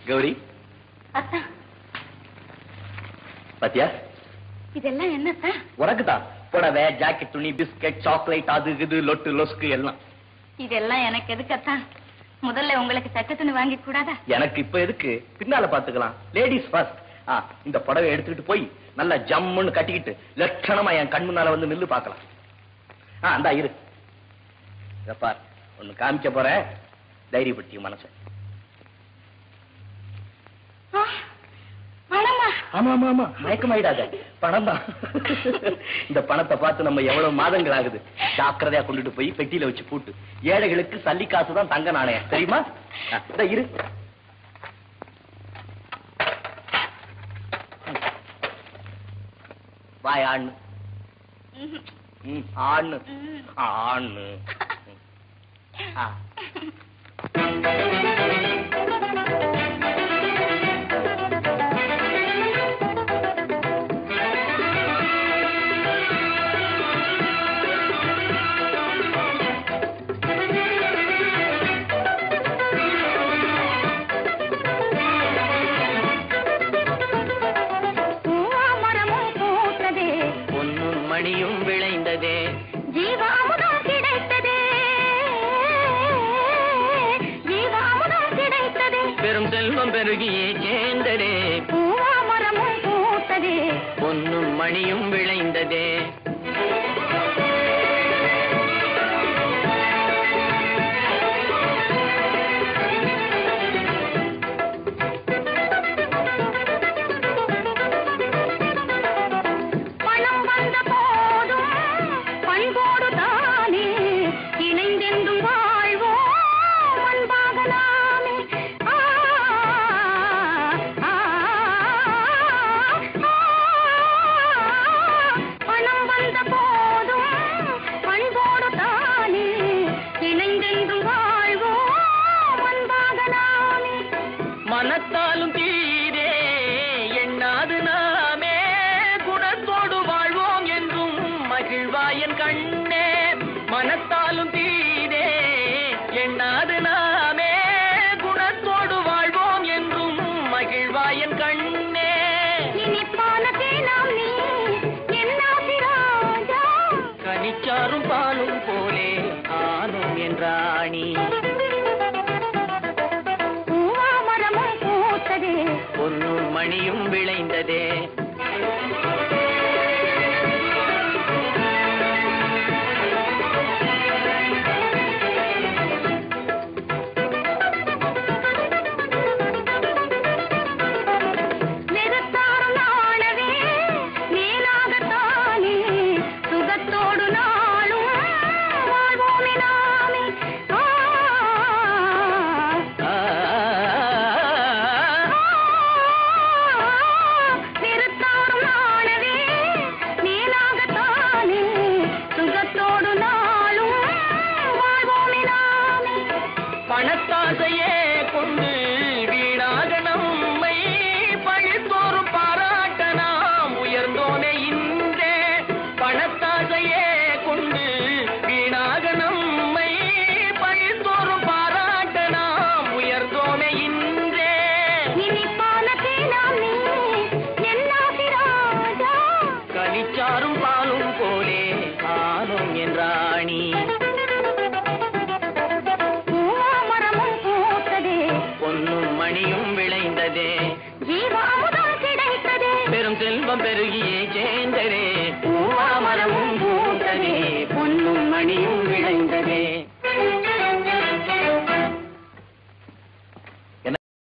கௌரி அத்தா பாத்தியா இதெல்லாம் என்னத்தா உனக்குதான் புடவை ஜாக்கெட் துணி பிஸ்கட் சாக்லேட் அது இது லொட்டு லொஸ்கு எல்லாம் இதெல்லாம் எனக்கு எதுக்கு அத்தா முதல்ல உங்களுக்கு சட்டை துணி வாங்கி கூடாதா எனக்கு இப்ப எதுக்கு பின்னால பாத்துக்கலாம் லேடிஸ் ஃபர்ஸ்ட் ஆ இந்த புடவை எடுத்துக்கிட்டு போய் நல்லா ஜம்முன்னு கட்டிக்கிட்டு லட்சணமா என் கண் முன்னால வந்து நில்லு பார்க்கலாம் ஆ அந்தா இரு இத பார் ஒண்ணு காமிக்க போறேன் தைரியப்படுத்திய மனசை ஆ, பணமா ஆமா ஆமா ஆமா மயக்கமாயிடாத பணம் தான் இந்த பணத்தை பார்த்து நம்ம எவ்வளவு மாதங்கள் ஆகுது ஜாக்கிரதையா கொண்டுட்டு போய் பெட்டியில வச்சு பூட்டு ஏழைகளுக்கு சல்லி காசு தான் தங்க நாணயம் தெரியுமா ஆ, இதோ இரு வாய் ஆண்ணு ம்ஹும். ம், ஆண்ணு ம். ஆண்ணு ஆ. பூவாமரமும் பூத்ததே பொன்னும் மணியும் விளைந்ததே ஜீவாமுதம் கிடைத்ததே ஜீவாமுதம் கிடைத்ததே பெரும் செல்வம் பெருகியே சேர்ந்ததே பூவாமரமும் பூத்ததே பொன்னும் மணியும் விளைந்ததே பணம் வந்த போதும் பண்போடு தானே இணைந்தென்றும் வாழ்வோம் அன்பாக நாமே ஆ, ஆ, ஆ. பணம் வந்த போதும் பண்போடு தானே இணைந்தென்றும் வாழ்வோம் அன்பாக நாமே மனத்தாலும் தீரே எண்ணாது நாமே குணத்தோடு வாழ்வோம் என்றும் மகிழ்வாயன் கண்ணே மனத்தாலும் தீரே எண்ணாது நாமே குணத்தோடு வாழ்வோம் என்றும் மகிழ்வாயன் கண்ணே இனிப்பான தேனாம் நீ என்னாசி ராஜா கனிச்சாரும் பாலும் போலே ஆனும் என்றாணி பூவாமரமும் பூத்ததே பொன்னும் மணியும் விளைந்ததே வெறுத்தாரும் நாணவே மேலாகத்தானே சுகத்தோடு நாளும் வாழ்வோமே நாமே ஆ, ஆ, வெறுத்தாரும் நாணவே மேலாகத்தானே சுகத்தோடு நாளும் வாழ்வோமே நாமே பணத்தாசையே கொண்டு வீணாக நம்மை பழித்தோறும் பாராட்ட நாம் உயர்ந்தோமே இன்றே பணத்தாசையே கொண்டு வீணாக நம்மை பழித்தோறும் பாராட்ட நாம் உயர்ந்தோமே இன்றே இனிப்பான தேனாம் நீ என்னாசி ராஜா கனிச்சாரும் பாலும் போலே ஆனும் என்றாணி பூவாமரமும் பூத்ததே பொன்னும் மணியும் விளைந்ததே ஜீவா